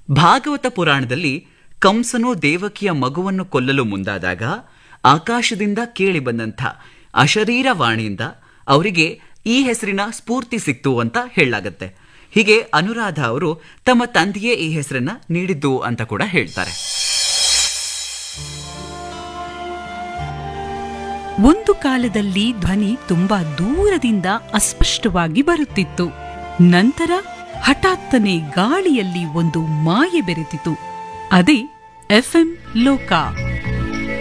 ಭಾಗವತ ಪುರಾಣದಲ್ಲಿ ಕಂಸನು ದೇವಕಿಯ ಮಗುವನ್ನು ಕೊಲ್ಲಲು ಮುಂದಾದಾಗ ಆಕಾಶದಿಂದ ಕೇಳಿ ಬಂದಂಥ ಅಶರೀರ ವಾಣಿಯಿಂದ ಅವರಿಗೆ ಈ ಹೆಸರಿನ ಸ್ಫೂರ್ತಿ ಸಿಕ್ತು ಅಂತ ಹೇಳಲಾಗತ್ತೆ ಹೀಗೆ ಅನುರಾಧ ಅವರು ತಮ್ಮ ತಂದೆಯೇ ಈ ಹೆಸರನ್ನ ನೀಡಿದ್ದು ಅಂತ ಕೂಡ ಹೇಳ್ತಾರೆ ಒಂದು ಕಾಲದಲ್ಲಿ ಧ್ವನಿ ತುಂಬಾ ದೂರದಿಂದ ಅಸ್ಪಷ್ಟವಾಗಿ ಬರುತ್ತಿತ್ತು ನಂತರ ಹಠಾತ್ತನೆ ಗಾಳಿಯಲ್ಲಿ ಒಂದು ಮಾಯೆ ಬೆರೆತಿತು ಅದೇ ಎಫ್ಎಂ ಲೋಕ